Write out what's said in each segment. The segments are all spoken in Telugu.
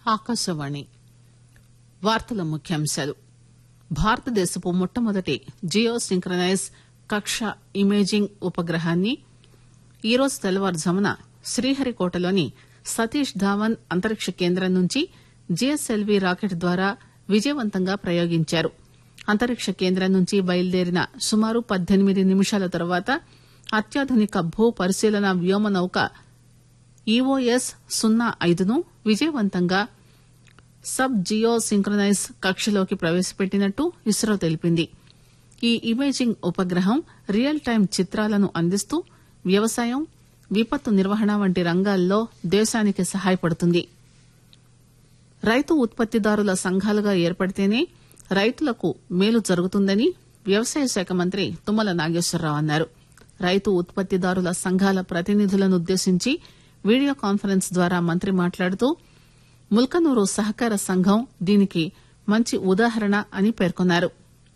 ఆకాశవాణి వార్తల ముఖ్యాంశాలు భారతదేశపు మొట్టమొదటి జియో సింక్రనైజ్ కక్ష ఇమేజింగ్ ఉపగ్రహాన్ని ఈరోజు తెల్లవారుజామున శ్రీహరికోటలోని సతీష్ ధావన్ అంతరిక్ష కేంద్రం నుంచి జిఎస్ఎల్వీ రాకెట్ ద్వారా విజయవంతంగా ప్రయోగించారు అంతరిక్ష కేంద్రం నుంచి బయలుదేరిన సుమారు పద్దెనిమిది నిమిషాల తర్వాత అత్యాధునిక భూ పరిశీలన వ్యోమనౌక ఈఓఎస్ సున్నా ఐదును విజయవంతంగా సబ్ జియో సింక్రనైజ్ కక్షలోకి ప్రవేశపెట్టినట్టు ఇస్రో తెలిపింది ఈ ఇమేజింగ్ ఉపగ్రహం రియల్ టైం చిత్రాలను అందిస్తూ వ్యవసాయం విపత్తు నిర్వహణ వంటి రంగాల్లో దేశానికి సహాయపడుతుంది రైతు ఉత్పత్తిదారుల సంఘాలుగా ఏర్పడితేనే రైతులకు మేలు జరుగుతుందని వ్యవసాయ శాఖ మంత్రి తుమ్మల నాగేశ్వరరావు అన్నారు రైతు ఉత్పత్తిదారుల సంఘాల ప్రతినిధులను ఉద్దేశించి వీడియో కాన్ఫరెన్స్ ద్వారా మంత్రి మాట్లాడుతూ ముల్కనూరు సహకార సంఘం దీనికి మంచి ఉదాహరణ అని పేర్కొన్నారు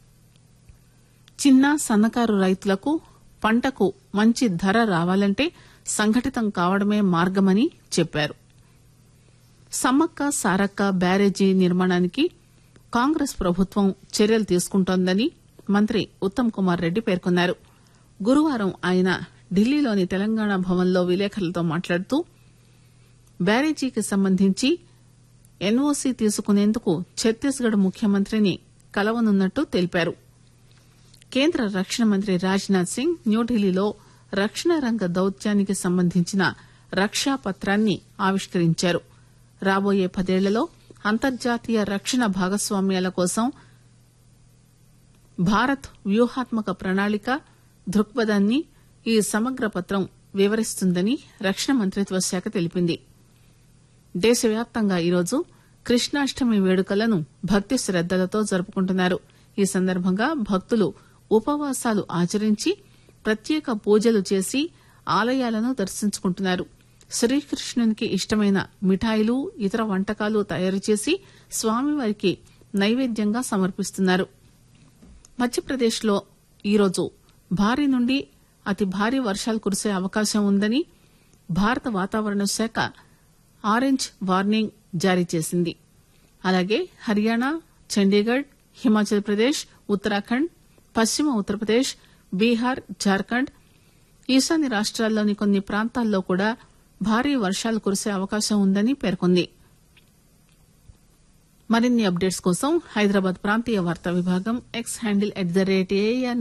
చిన్న సన్నకారు రైతులకు పంటకు మంచి ధర రావాలంటే సంఘటితం కావడమే మార్గమని చెప్పారు సమ్మక్క సారక్క బ్యారేజీ నిర్మాణానికి కాంగ్రెస్ ప్రభుత్వం చర్యలు తీసుకుంటోందని మంత్రి ఉత్తమ్ కుమార్ రెడ్డి పేర్కొన్నారు గురువారం ఆయన ఢిల్లీలోని తెలంగాణ భవన్లో విలేకరులతో మాట్లాడుతూ బ్యారేజీకి సంబంధించి ఎన్ఓసీ తీసుకునేందుకు ఛత్తీస్గఢ్ ముఖ్యమంత్రిని కలవనున్నట్టు తెలిపారు కేంద్ర రక్షణ మంత్రి రాజ్నాథ్ సింగ్ న్యూఢిల్లీలో రక్షణ రంగ దౌత్యానికి సంబంధించిన రక్షా పత్రాన్ని ఆవిష్కరించారు రాబోయే పదేళ్లలో అంతర్జాతీయ రక్షణ భాగస్వామ్యాల కోసం భారత్ వ్యూహాత్మక ప్రణాళిక దృక్పథాన్ని ఈ సమగ్ర పత్రం వివరిస్తుందని రక్షణ మంత్రిత్వ శాఖ తెలిపింది దేశవ్యాప్తంగా ఈరోజు కృష్ణాష్టమి వేడుకలను భక్తి శ్రద్దలతో జరుపుకుంటున్నారు ఈ సందర్భంగా భక్తులు ఉపవాసాలు ఆచరించి ప్రత్యేక పూజలు చేసి ఆలయాలను దర్శించుకుంటున్నారు శ్రీకృష్ణునికి ఇష్టమైన మిఠాయిలు ఇతర వంటకాలు తయారు చేసి స్వామివారికి నైవేద్యంగా సమర్పిస్తున్నారు మధ్యప్రదేశ్ లో ఈరోజు భారీ నుండి అతి భారీ వర్షాలు కురిసే అవకాశం ఉందని భారత వాతావరణ శాఖ ఆరెంజ్ వార్నింగ్ జారీ చేసింది అలాగే హర్యానా చండీగఢ్ హిమాచల్ ప్రదేశ్ ఉత్తరాఖండ్ పశ్చిమ ఉత్తరప్రదేశ్ బీహార్ జార్ఖండ్ ఈశాన్య రాష్ట్రాల్లోని కొన్ని ప్రాంతాల్లో కూడా భారీ వర్షాలు కురిసే అవకాశం ఉందని పేర్కొంది మరిన్ని అప్డేట్స్ కోసం హైదరాబాద్ ప్రాంతీయ వార్తా విభాగం X handle at the rate AR